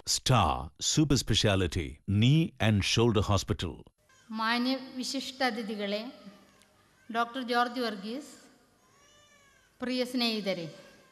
Star Super Speciality Knee and Shoulder Hospital. മാന്യ വിശിഷ്ടാതിഥികളെ doctor George Varghese പ്രിയ സ്നേഹിതരെ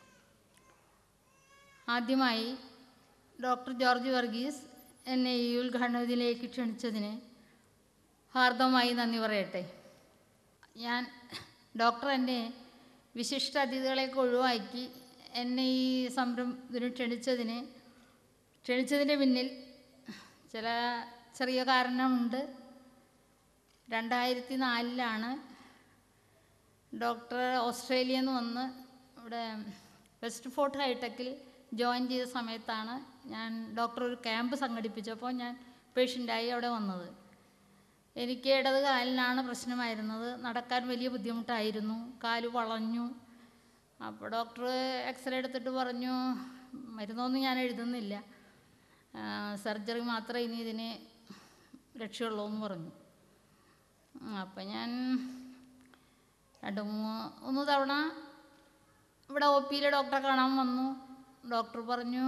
ആദ്യമായി ഡോക്ടർ ജോർജ് വർഗീസ് എന്നെ ഈ ഉദ്ഘാടനത്തിലേക്ക് ക്ഷണിച്ചതിന് ഹാർദവമായി നന്ദി പറയട്ടെ ഞാൻ ഡോക്ടർ എന്നെ വിശിഷ്ട അതിഥികളെയൊക്കെ ഒഴിവാക്കി എന്നെ ഈ സംരംഭത്തിന് ക്ഷണിച്ചതിന് ക്ഷണിച്ചതിൻ്റെ പിന്നിൽ ചില ചെറിയ കാരണമുണ്ട് രണ്ടായിരത്തി നാലിലാണ് ഡോക്ടർ ഓസ്ട്രേലിയയിൽ നിന്ന് വന്ന് ഇവിടെ വെസ്റ്റ് ഫോർട്ട് ഹൈടെക്കിൽ ജോയിൻ ചെയ്ത സമയത്താണ് ഞാൻ ഡോക്ടർ ഒരു ക്യാമ്പ് സംഘടിപ്പിച്ചപ്പോൾ ഞാൻ പേഷ്യൻ്റായി അവിടെ വന്നത് എനിക്ക് ഇടത് കാലിനാണ് പ്രശ്നമായിരുന്നത് നടക്കാൻ വലിയ ബുദ്ധിമുട്ടായിരുന്നു കാല് വളഞ്ഞു അപ്പോൾ ഡോക്ടർ എക്സ്റേ എടുത്തിട്ട് പറഞ്ഞു മരുന്നൊന്നും ഞാൻ എഴുതുന്നില്ല സർജറി മാത്രമേ ഇനി ഇതിന് രക്ഷയുള്ളൂ എന്ന് പറഞ്ഞു അപ്പം ഞാൻ രണ്ട് മൂന്ന് മൂന്ന് തവണ ഇവിടെ ഒ പിയിലെ ഡോക്ടറെ കാണാൻ വന്നു ഡോക്ടർ പറഞ്ഞു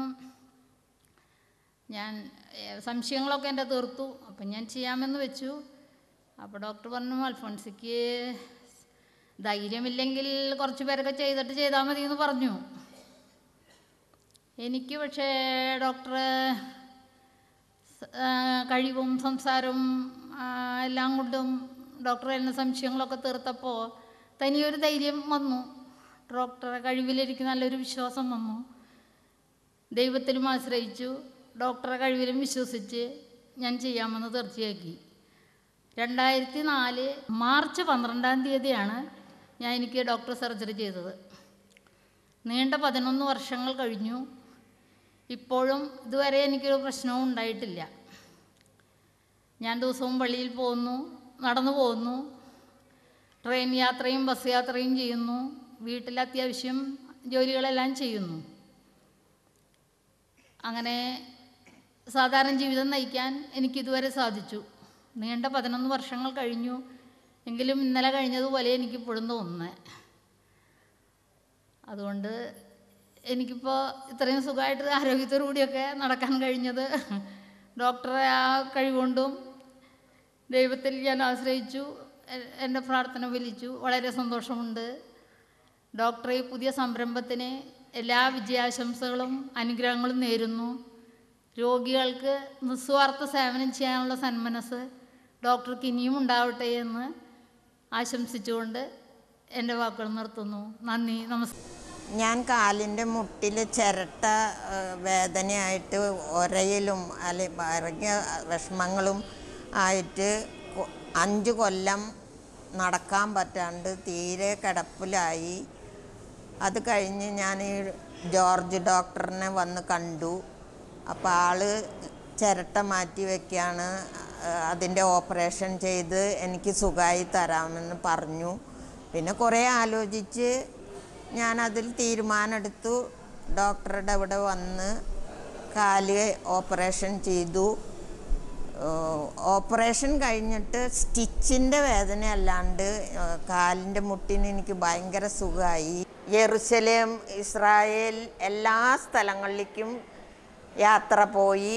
ഞാൻ ഏഹ്, സംശയങ്ങളൊക്കെ എൻ്റെ തീർത്തു അപ്പം ഞാൻ ചെയ്യാമെന്ന് വെച്ചു അപ്പോൾ ഡോക്ടർ പറഞ്ഞു അൽഫോൺസിക്ക് ധൈര്യമില്ലെങ്കിൽ കുറച്ച് പേരൊക്കെ ചെയ്തിട്ട് ചെയ്താൽ മതി എന്ന് പറഞ്ഞു എനിക്ക് പക്ഷേ ഡോക്ടർ കഴിവും സംസാരവും ആ, എല്ലാം കൊണ്ടും ഡോക്ടർ എന്നെ സംശയങ്ങളൊക്കെ തീർത്തപ്പോൾ തനിയൊരു ധൈര്യം വന്നു ഡോക്ടറെ കഴിവിലെനിക്ക് നല്ലൊരു വിശ്വാസം വന്നു ദൈവത്തിലും ആശ്രയിച്ചു ഡോക്ടറെ കഴിവിലും വിശ്വസിച്ച് ഞാൻ ചെയ്യാമെന്ന് തീർച്ചയാക്കി രണ്ടായിരത്തി നാല് മാർച്ച് പന്ത്രണ്ടാം തീയതിയാണ് ഞാൻ എനിക്ക് ഡോക്ടർ സർജറി ചെയ്തത് നീണ്ട പതിനൊന്ന് വർഷങ്ങൾ കഴിഞ്ഞു ഇപ്പോഴും ഇതുവരെ എനിക്കൊരു പ്രശ്നവും ഉണ്ടായിട്ടില്ല ഞാൻ ദിവസവും പള്ളിയിൽ പോകുന്നു നടന്നു പോകുന്നു ട്രെയിൻ യാത്രയും ബസ് യാത്രയും ചെയ്യുന്നു വീട്ടിൽ അത്യാവശ്യം ജോലികളെല്ലാം ചെയ്യുന്നു അങ്ങനെ സാധാരണ ജീവിതം നയിക്കാൻ എനിക്കിതുവരെ സാധിച്ചു നീണ്ട പതിനൊന്ന് വർഷങ്ങൾ കഴിഞ്ഞു എങ്കിലും ഇന്നലെ കഴിഞ്ഞതുപോലെ എനിക്കിപ്പോഴും തോന്നുന്നത് അതുകൊണ്ട് എനിക്കിപ്പോൾ ഇത്രയും സുഖമായിട്ട് ആരോഗ്യത്തോടു കൂടിയൊക്കെ നടക്കാൻ കഴിഞ്ഞത് ഡോക്ടറെ ആ കഴിവുകൊണ്ടും ദൈവത്തിൽ ഞാൻ ആശ്രയിച്ചു എ- എൻ്റെ പ്രാർത്ഥന ഫലിച്ചു വളരെ സന്തോഷമുണ്ട് ഡോക്ടറെ ഈ പുതിയ സംരംഭത്തിന് എല്ലാ വിജയാശംസകളും അനുഗ്രഹങ്ങളും നേരുന്നു രോഗികൾക്ക് നിസ്വാർത്ഥ സേവനം ചെയ്യാനുള്ള സന്മനസ് ഡോക്ടർക്ക് ഇനിയും ഉണ്ടാവട്ടെ എന്ന് ആശംസിച്ചുകൊണ്ട് എൻ്റെ വാക്കുകൾ നിർത്തുന്നു നന്ദി നമസ്കാരം ഞാൻ കാലിൻ്റെ മുട്ടിൽ ചിരട്ട ഏഹ്, വേദനയായിട്ട് ഒരയിലും അല്ലെ ഇറങ്ങിയ വിഷമങ്ങളും ആയിട്ട് കൊ- അഞ്ച് കൊല്ലം നടക്കാൻ പറ്റാണ്ട് തീരെ കിടപ്പിലായി അത് കഴിഞ്ഞ് ഞാൻ ഈ ജോർജ് ഡോക്ടറിനെ വന്ന് കണ്ടു അപ്പോൾ ആള് ചിരട്ട മാറ്റി വെക്കുകയാണ് അതിൻ്റെ ഓപ്പറേഷൻ ചെയ്ത് എനിക്ക് സുഖമായി തരാമെന്ന് പറഞ്ഞു പിന്നെ കുറേ ആലോചിച്ച് ഞാനതിൽ തീരുമാനമെടുത്തു ഡോക്ടറുടെ അവിടെ വന്ന് കാല് ഓപ്പറേഷൻ ചെയ്തു ഏഹ് ഓപ്പറേഷൻ കഴിഞ്ഞിട്ട് സ്റ്റിച്ചിൻ്റെ വേദന അല്ലാണ്ട് ഏഹ് കാലിൻ്റെ മുട്ടിന് എനിക്ക് ഭയങ്കര സുഖമായി യെറുസലേം ഇസ്രായേൽ എല്ലാ സ്ഥലങ്ങളിലേക്കും യാത്ര പോയി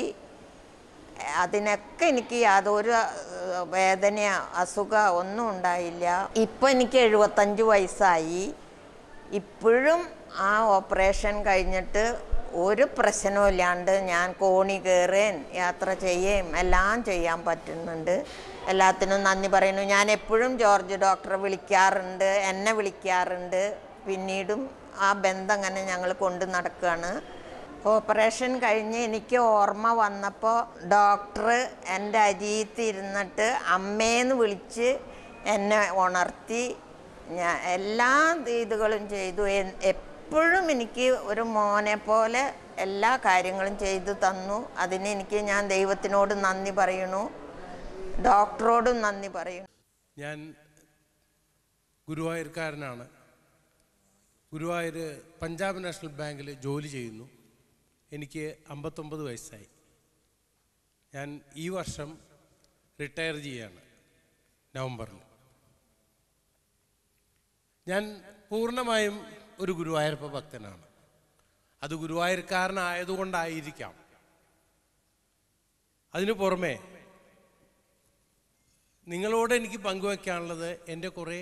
അതിനൊക്കെ എനിക്ക് യാതൊരു ഏഹ്, വേദനയോ അസുഖമോ ഒന്നും ഉണ്ടായില്ല ഇപ്പം എനിക്ക് എഴുപത്തഞ്ച് വയസ്സായി ഇപ്പോഴും ആ ഓപ്പറേഷൻ കഴിഞ്ഞിട്ട് ഒരു പ്രശ്നവും ഇല്ലാണ്ട് ഞാൻ കോണി കയറുകയും യാത്ര ചെയ്യുകയും എല്ലാം ചെയ്യാൻ പറ്റുന്നുണ്ട് എല്ലാത്തിനും നന്ദി പറയുന്നു ഞാൻ എപ്പോഴും ജോർജ് ഡോക്ടറെ വിളിക്കാറുണ്ട് എന്നെ വിളിക്കാറുണ്ട് പിന്നീടും ആ ബന്ധം അങ്ങനെ ഞങ്ങൾ കൊണ്ട് നടക്കുകയാണ് ഓപ്പറേഷൻ കഴിഞ്ഞ് എനിക്ക് ഓർമ്മ വന്നപ്പോൾ ഡോക്ടർ എൻ്റെ അരിയത്ത് ഇരുന്നിട്ട് അമ്മേന്ന് വിളിച്ച് എന്നെ ഉണർത്തി ഞാൻ എല്ലാ ഇതുകളും ചെയ്തു എൻ- എപ്പോഴും എനിക്ക് ഒരു മോനെ പോലെ എല്ലാ കാര്യങ്ങളും ചെയ്തു തന്നു അതിന് എനിക്ക് ഞാൻ ദൈവത്തിനോട് നന്ദി പറയുന്നു ഡോക്ടറോടും നന്ദി പറയുന്നു ഞാൻ ഗുരുവായൂർക്കാരനാണ് ഗുരുവായൂർ പഞ്ചാബ് നാഷണൽ ബാങ്കിൽ ജോലി ചെയ്യുന്നു എനിക്ക് അമ്പത്തൊമ്പത് വയസ്സായി ഞാൻ ഈ വർഷം റിട്ടയർ ചെയ്യാണ് നവംബറിൽ ഞാൻ പൂർണ്ണമായും ഒരു ഗുരുവായൂരപ്പ ഭക്തനാണ് അത് ഗുരുവായൂർക്കാരനായതുകൊണ്ടായിരിക്കാം അതിനു പുറമെ നിങ്ങളോട് എനിക്ക് പങ്കുവയ്ക്കാനുള്ളത് എൻ്റെ കുറേ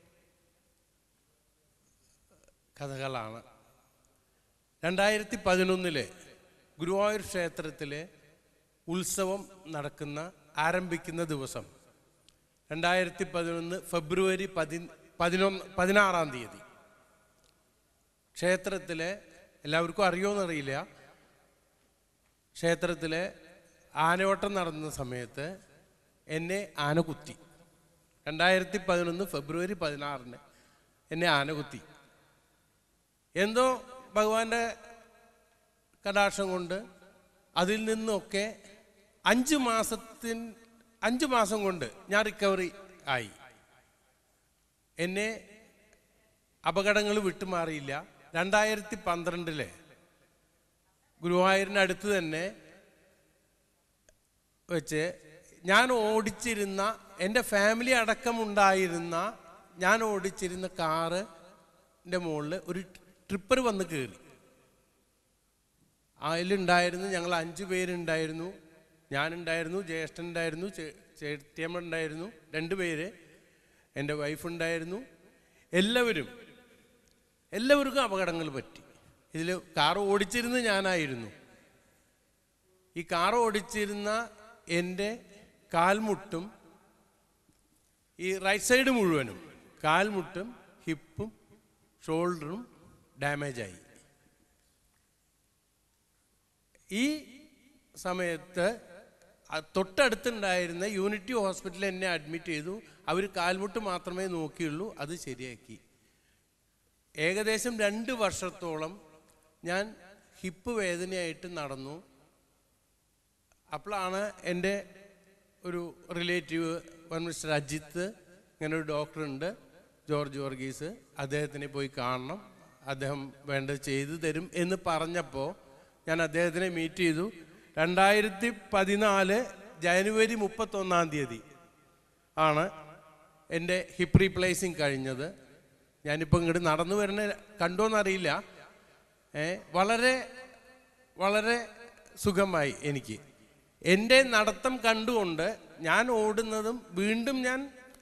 കഥകളാണ് രണ്ടായിരത്തി പതിനൊന്നില് ഗുരുവായൂർ ക്ഷേത്രത്തിലെ ഉത്സവം നടക്കുന്ന ആരംഭിക്കുന്ന ദിവസം രണ്ടായിരത്തി പതിനൊന്ന് ഫെബ്രുവരി പതി പതിനൊന്ന് പതിനാറാം തീയതി ക്ഷേത്രത്തിലെ എല്ലാവർക്കും അറിയുമെന്നറിയില്ല ക്ഷേത്രത്തിലെ ആനയോട്ടം നടന്ന സമയത്ത് എന്നെ ആന കുത്തി രണ്ടായിരത്തി പതിനൊന്ന് ഫെബ്രുവരി പതിനാറിന് എന്നെ ആന കുത്തി എന്തോ ഭഗവാന്റെ കടാക്ഷം കൊണ്ട് അതിൽ നിന്നൊക്കെ അഞ്ച് മാസത്തിൻ അഞ്ച് മാസം കൊണ്ട് ഞാൻ റിക്കവറി ആയി എന്നെ അപകടങ്ങൾ വിട്ടുമാറിയില്ല രണ്ടായിരത്തി പന്ത്രണ്ടിലെ ഗുരുവായൂരിനടുത്ത് തന്നെ വെച്ച് ഞാൻ ഓടിച്ചിരുന്ന എൻ്റെ ഫാമിലി അടക്കമുണ്ടായിരുന്ന ഞാൻ ഓടിച്ചിരുന്ന കാറിൻ്റെ മുകളിൽ ഒരു ട്രിപ്പർ വന്ന് കയറി അതിലുണ്ടായിരുന്നു ഞങ്ങൾ അഞ്ച് പേരുണ്ടായിരുന്നു ഞാനുണ്ടായിരുന്നു ജ്യേഷ്ഠൻ ഉണ്ടായിരുന്നു ചേട്ടിയമ്മ ഉണ്ടായിരുന്നു രണ്ട് പേര് എൻ്റെ വൈഫ് ഉണ്ടായിരുന്നു എല്ലാവരും എല്ലാവർക്കും അപകടങ്ങൾ പറ്റി ഇതിൽ കാർ ഓടിച്ചിരുന്നത് ഞാനായിരുന്നു ഈ കാർ ഓടിച്ചിരുന്ന എൻ്റെ കാൽമുട്ടും ഈ റൈറ്റ് സൈഡ് മുഴുവനും കാൽമുട്ടും ഹിപ്പും ഷോൾഡറും ഡാമേജായി ഈ സമയത്ത് അ- തൊട്ടടുത്തുണ്ടായിരുന്ന യൂണിറ്റി ഹോസ്പിറ്റലിൽ എന്നെ അഡ്മിറ്റ് ചെയ്തു അവർ കാൽമുട്ട് മാത്രമേ നോക്കിയുള്ളൂ അത് ശരിയാക്കി ഏകദേശം രണ്ട് വർഷത്തോളം ഞാൻ ഹിപ്പ് വേദനയായിട്ട് നടന്നു അപ്പോഴാണ് എൻ്റെ ഒരു റിലേറ്റീവ് വൺ മിസ്റ്റർ അജിത്ത് ഇങ്ങനെ ഒരു ഡോക്ടറുണ്ട് ജോർജ് വർഗീസ് അദ്ദേഹത്തിനെ പോയി കാണണം അദ്ദേഹം വേണ്ടത് ചെയ്തു തരും എന്ന് പറഞ്ഞപ്പോൾ ഞാൻ അദ്ദേഹത്തിനെ മീറ്റ് ചെയ്തു രണ്ടായിരത്തി പതിനാല് ജനുവരി മുപ്പത്തൊന്നാം തീയതി ആണ് എൻ്റെ ഹിപ്പ് റീപ്ലേസിങ് കഴിഞ്ഞത് ഞാനിപ്പോൾ ഇങ്ങോട്ട് നടന്നു വരുന്ന കണ്ടോന്നറിയില്ല ഏ, വളരെ വളരെ സുഖമായി എനിക്ക് എൻ്റെ നടത്തം കണ്ടുകൊണ്ട് ഞാൻ ഓടുന്നതും വീണ്ടും ഞാൻ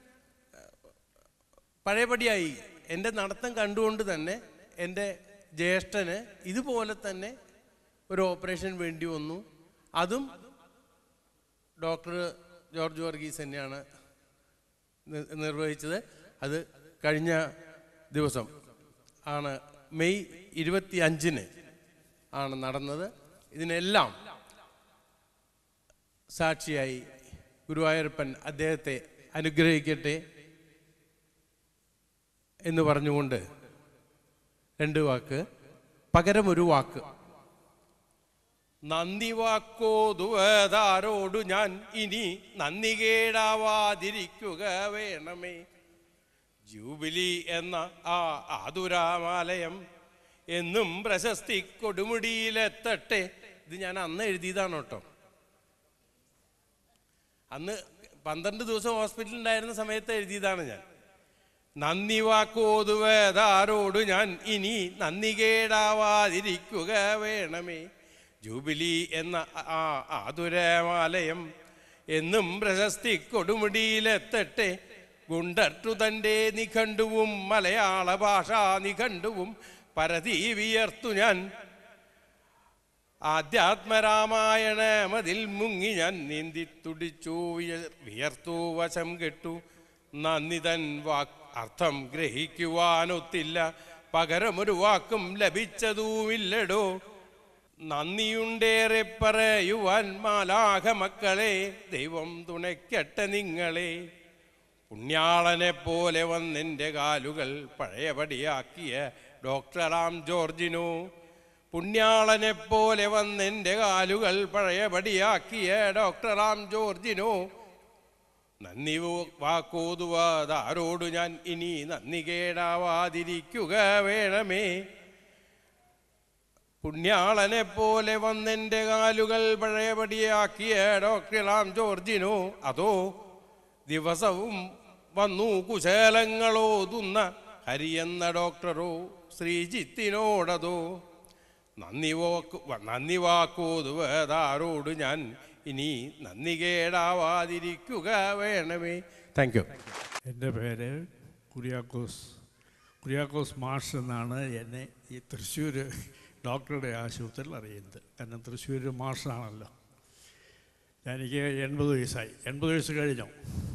പഴയപടിയായി എൻ്റെ നടത്തം കണ്ടുകൊണ്ട് തന്നെ എൻ്റെ ജ്യേഷ്ഠന് ഇതുപോലെ തന്നെ ഒരു ഓപ്പറേഷൻ വേണ്ടി വന്നു അതും ഡോക്ടർ ജോർജ് വർഗീസ് തന്നെയാണ് നി- നിർവഹിച്ചത് അത് കഴിഞ്ഞ ദിവസം ആണ് മെയ് ഇരുപത്തി അഞ്ചിന് ആണ് നടന്നത് ഇതിനെല്ലാം സാക്ഷിയായി ഗുരുവായൂരപ്പൻ അദ്ദേഹത്തെ അനുഗ്രഹിക്കട്ടെ എന്ന് പറഞ്ഞുകൊണ്ട് രണ്ട് വാക്ക് പകരം ഒരു വാക്ക് നന്ദി വാക്കോതുവതാരോടു ഞാൻ ഇനി നന്ദി കേടാവാതിരിക്കുക വേണമേ ജൂബിലി എന്ന ആ ആതുരാമാലയം എന്നും പ്രശസ്തി കൊടുമുടിയിലെത്തട്ടെ ഇത് ഞാൻ അന്ന് എഴുതിയതാണ് കേട്ടോ അന്ന് പന്ത്രണ്ട് ദിവസം ഹോസ്പിറ്റലിൽ ഉണ്ടായിരുന്ന സമയത്ത് എഴുതിയതാണ് ഞാൻ നന്ദി വാക്കോതുവതാരോട് ഞാൻ ഇനി നന്ദി കേടാവാതിരിക്കുക വേണമേ ജൂബിലി എന്ന ആ ആതുരമാലയം എന്നും പ്രശസ്തി കൊടുമുടിയിലെത്തട്ടെ ഗുണ്ടർട്ടു തൻ്റെ നിഘണ്ടുവും മലയാള ഭാഷാ നിഘണ്ടുവും പരതി വിയർത്തു ഞാൻ ആധ്യാത്മരാമായണ മതിൽ മുങ്ങി ഞാൻ നീന്തി തുടിച്ചു വിയ- വിയർത്തു വശം കെട്ടു നന്ദിതൻ വാക്ക് അർത്ഥം ഗ്രഹിക്കുവാനൊത്തില്ല പകരമൊരു വാക്കും ലഭിച്ചതുമില്ലടോ നന്ദിയുണ്ടേറെ പറയുവാൻ മാലാഖ മക്കളെ ദൈവം തുണയ്ക്കട്ടെ നിങ്ങളെ പുണ്യാളനെ പോലെ വന്നെൻ്റെ കാലുകൾ പഴയപടിയാക്കിയ ഡോക്ടർ റാം ജോർജിനോ പുണ്യാളനെ പോലെ വന്നെൻ്റെ കാലുകൾ പഴയപടിയാക്കിയ ഡോക്ടർ റാം ജോർജിനോ നന്ദി വാക്കോതുവാതാരോട് ഞാൻ ഇനി നന്ദി കേടാവാതിരിക്കുക വേണമേ പുണ്യാളനെ പോലെ വന്നെൻ്റെ കാലുകൾ പഴയപടിയാക്കിയ ഡോക്ടർ റാം ജോർജിനോ അതോ ദിവസവും വന്നു കുശലങ്ങളോതുന്ന ഹരിയെന്ന ഡോക്ടറോ ശ്രീജിത്തിനോടതോ നന്ദി വാക്കു നന്ദി വാക്കോതുവതാരോട് ഞാൻ ഇനി നന്ദി കേടാവാതിരിക്കുക വേണമേ താങ്ക് യു എൻ്റെ പേര് കുര്യാക്കോസ് കുര്യാക്കോസ് മാഷ് എന്നാണ് എന്നെ ഈ തൃശ്ശൂർ ഡോക്ടറുടെ ആശുപത്രിയിൽ അറിയുന്നത് കാരണം തൃശ്ശൂർ മാഷാണല്ലോ എനിക്ക് എൺപത് വയസ്സായി എൺപത് വയസ്സ് കഴിഞ്ഞു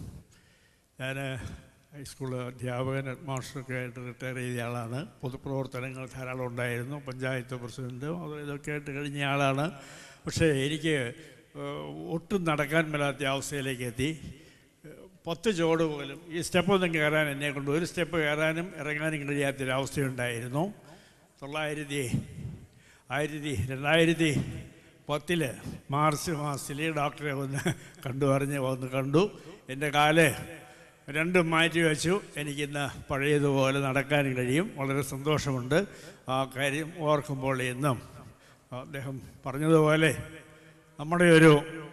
ഞാൻ ഹൈസ്കൂൾ അധ്യാപകൻ ഹെഡ് മാസ്റ്ററൊക്കെ ആയിട്ട് റിട്ടയർ ചെയ്ത ആളാണ് പൊതുപ്രവർത്തനങ്ങൾ ധാരാളം ഉണ്ടായിരുന്നു പഞ്ചായത്ത് പ്രസിഡൻറ്റും അത് ഇതൊക്കെ ആയിട്ട് കഴിഞ്ഞ ആളാണ് പക്ഷേ എനിക്ക് ഏഹ്, ഒട്ടും നടക്കാൻ മേലാത്ത അവസ്ഥയിലേക്ക് എത്തി ഏഹ്, പത്ത് ചോട് പോലും ഈ സ്റ്റെപ്പൊന്നും കയറാൻ എന്നെ കൊണ്ട് ഒരു സ്റ്റെപ്പ് കയറാനും ഇറങ്ങാനും കഴിയാത്തൊരവസ്ഥയുണ്ടായിരുന്നു തൊള്ളായിരത്തി ആയിരത്തി രണ്ടായിരത്തി പത്തില് മാർച്ച് മാസത്തിൽ ഡോക്ടറെ ഒന്ന് കണ്ടു പറഞ്ഞ് വന്ന് കണ്ടു എൻ്റെ കാല് രണ്ടും മാറ്റി വെച്ചു എനിക്കിന്ന് പഴയതുപോലെ നടക്കാൻ കഴിയും വളരെ സന്തോഷമുണ്ട് ആ കാര്യം ഓർക്കുമ്പോൾ എന്നും അദ്ദേഹം പറഞ്ഞതുപോലെ നമ്മുടെ ഒരു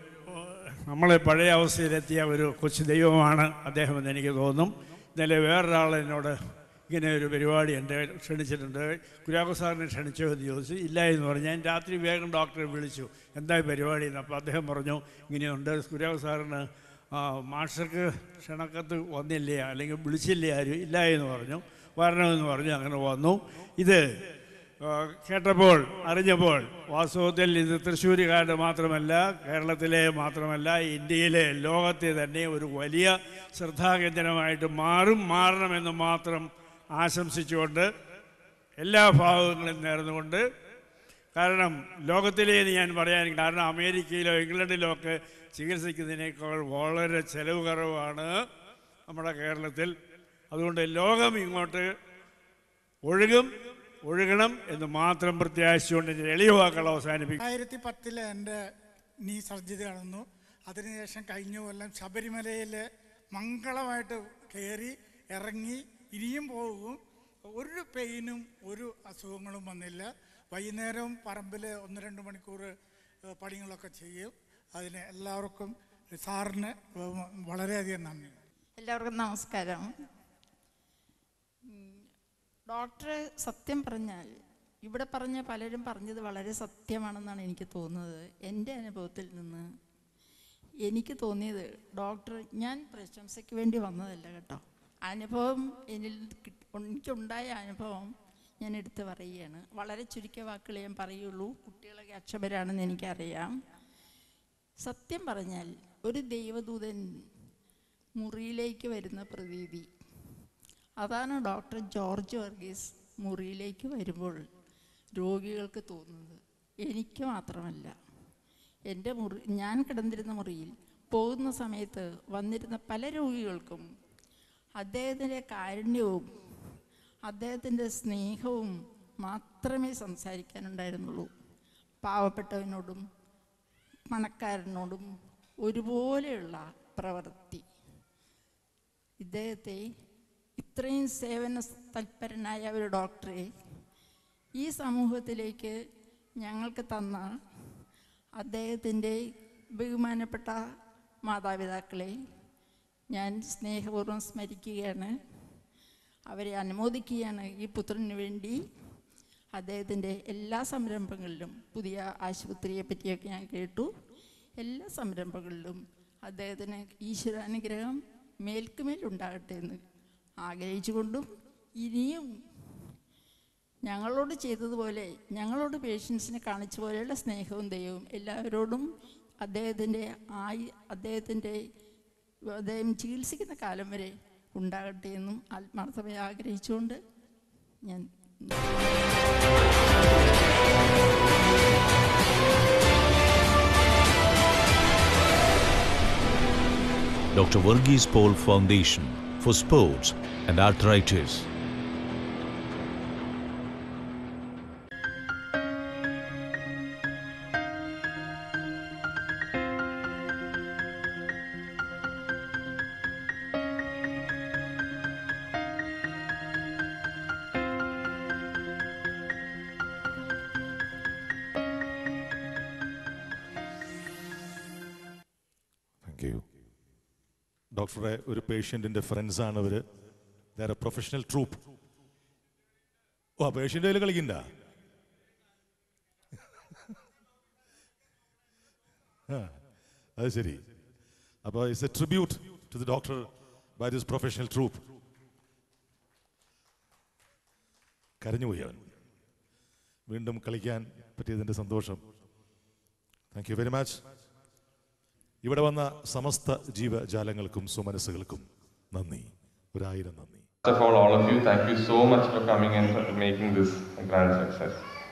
നമ്മളെ പഴയ അവസ്ഥയിലെത്തിയ ഒരു കൊച്ചു ദൈവമാണ് അദ്ദേഹം എന്ന് എനിക്ക് തോന്നും ഇന്നലെ വേറൊരാൾ എന്നോട് ഇങ്ങനെ ഒരു പരിപാടി എൻ്റെ ക്ഷണിച്ചിട്ടുണ്ട് കുര്യാക്കോ സാറിനെ ക്ഷണിച്ചോ എന്ന് ചോദിച്ചു ഇല്ല എന്ന് പറഞ്ഞു ഞാൻ രാത്രി വേഗം ഡോക്ടറെ വിളിച്ചു എന്താ ഈ പരിപാടി എന്ന് അപ്പോൾ അദ്ദേഹം പറഞ്ഞു ഇങ്ങനെയുണ്ട് കുര്യാക്കോ സാറിന് ആ, മാസ്റ്റർക്ക് ക്ഷണക്കത്ത് വന്നില്ലേ അല്ലെങ്കിൽ വിളിച്ചില്ലേ ആരും ഇല്ല എന്ന് പറഞ്ഞു വരണമെന്ന് പറഞ്ഞു അങ്ങനെ വന്നു ഇത് ആ, കേട്ടപ്പോൾ അറിഞ്ഞപ്പോൾ വാസ്തവത്തിൽ ഇത് തൃശ്ശൂരുകാരുടെ മാത്രമല്ല കേരളത്തിലെ മാത്രമല്ല ഇന്ത്യയിലെ ലോകത്തെ തന്നെ ഒരു വലിയ ശ്രദ്ധാകേന്ദ്രമായിട്ട് മാറും മാറണമെന്ന് മാത്രം ആശംസിച്ചുകൊണ്ട് എല്ലാ ഭാഗങ്ങളും നേർന്നുകൊണ്ട് കാരണം ലോകത്തിലെ എന്ന് ഞാൻ പറയാൻ കാരണം അമേരിക്കയിലോ ഇംഗ്ലണ്ടിലോ ഒക്കെ ചികിത്സിക്കുന്നതിനേക്കാൾ വളരെ ചെലവ് കുറവാണ് നമ്മുടെ കേരളത്തിൽ അതുകൊണ്ട് ലോകം ഇങ്ങോട്ട് ഒഴുകും ഒഴുകണം എന്ന് മാത്രം പ്രത്യാശിച്ചുകൊണ്ട് എൻ്റെ എളിയ വാക്കുകൾ അവസാനിപ്പിക്കും രണ്ടായിരത്തി പത്തില് എൻ്റെ നീ സർജറി നടന്നു അതിനുശേഷം കഴിഞ്ഞ കൊല്ലം ശബരിമലയിൽ മംഗളമായിട്ട് കയറി ഇറങ്ങി ഇനിയും പോകും ഒരു പെയിനും ഒരു അസുഖങ്ങളും വന്നില്ല വൈകുന്നേരം പറമ്പിൽ ഒന്ന് രണ്ട് മണിക്കൂർ ഏഹ്, പണികളൊക്കെ ചെയ്യും അതിന് എല്ലാവർക്കും സാറിന് വളരെയധികം നന്ദി എല്ലാവർക്കും നമസ്കാരം ഉം, ഡോക്ടർ സത്യം പറഞ്ഞാൽ ഇവിടെ പറഞ്ഞ പലരും പറഞ്ഞത് വളരെ സത്യമാണെന്നാണ് എനിക്ക് തോന്നുന്നത് എൻ്റെ അനുഭവത്തിൽ നിന്ന് എനിക്ക് തോന്നിയത് ഡോക്ടർ ഞാൻ പ്രശംസയ്ക്ക് വേണ്ടി വന്നതല്ല കേട്ടോ അനുഭവം എന്നിൽ കിട്ടി- എനിക്കുണ്ടായ അനുഭവം ഞാൻ എടുത്തു പറയുകയാണ് വളരെ ചുരുക്കിയ വാക്കുകൾ ഞാൻ പറയുള്ളൂ കുട്ടികളൊക്കെ അക്ഷമരാണെന്ന് എനിക്കറിയാം സത്യം പറഞ്ഞാൽ ഒരു ദൈവദൂതൻ മുറിയിലേക്ക് വരുന്ന പ്രതീതി അതാണ് ഡോക്ടർ ജോർജ് വർഗീസ് മുറിയിലേക്ക് വരുമ്പോൾ രോഗികൾക്ക് തോന്നുന്നത് എനിക്ക് മാത്രമല്ല എൻ്റെ മുറി ഞാൻ കിടന്നിരുന്ന മുറിയിൽ പോകുന്ന സമയത്ത് വന്നിരുന്ന പല രോഗികൾക്കും അദ്ദേഹത്തിൻ്റെ കാരുണ്യവും അദ്ദേഹത്തിൻ്റെ സ്നേഹവും മാത്രമേ സംസാരിക്കാനുണ്ടായിരുന്നുള്ളൂ പാവപ്പെട്ടവനോടും പണക്കാരനോടും ഒരുപോലെയുള്ള പ്രവൃത്തി ഇദ്ദേഹത്തെ ഇത്രയും സേവന തൽപരനായ ഒരു ഡോക്ടറെ ഈ സമൂഹത്തിലേക്ക് ഞങ്ങൾക്ക് തന്ന അദ്ദേഹത്തിൻ്റെ ബഹുമാനപ്പെട്ട മാതാപിതാക്കളെ ഞാൻ സ്നേഹപൂർവ്വം സ്മരിക്കുകയാണ് അവരെ അനുമോദിക്കുകയാണ് ഈ പുത്രന് വേണ്ടി അദ്ദേഹത്തിൻ്റെ എല്ലാ സംരംഭങ്ങളിലും പുതിയ ആശുപത്രിയെ പറ്റിയൊക്കെ ഞാൻ കേട്ടു എല്ലാ സംരംഭങ്ങളിലും അദ്ദേഹത്തിന് ഈശ്വരാനുഗ്രഹം മേൽക്കുമേൽ ഉണ്ടാകട്ടെ എന്ന് ആഗ്രഹിച്ചുകൊണ്ടും ഇനിയും ഞങ്ങളോട് ചെയ്തതുപോലെ ഞങ്ങളോട് പേഷ്യൻസിനെ കാണിച്ച പോലെയുള്ള സ്നേഹവും ദയവും എല്ലാവരോടും അദ്ദേഹത്തിൻ്റെ ആയി അദ്ദേഹത്തിൻ്റെ അദ്ദേഹം ചികിത്സിക്കുന്ന കാലം വരെ ഉണ്ടാകട്ടെ എന്നും ആത്മാർത്ഥമായി ആഗ്രഹിച്ചുകൊണ്ട് ഞാൻ Dr. Varghese Paul Foundation for Sports and Arthritis. Thank you ഡോക്ടറെ ഒരു പേഷ്യൻറ്റിൻ്റെ ഫ്രണ്ട്സാണ് അവർ വേറെ പ്രൊഫഷണൽ ട്രൂപ്പ് ഓ പേഷ്യൻ്റെ കയ്യിൽ കളിക്കണ്ട ആ അത് ശരി അപ്പോൾ it's a tribute to the doctor by this professional troupe കരഞ്ഞുപോയി അവൻ വീണ്ടും കളിക്കാൻ പറ്റിയതിൻ്റെ സന്തോഷം താങ്ക് യു വെരി മച്ച് ഇവിടെ വന്ന സമസ്ത ജീവജാലങ്ങൾക്കും സുമനസ്സുകൾക്കും നന്ദി ഒരായിരം നന്ദി First of all, all of you, thank you so much for coming and for making this a grand success.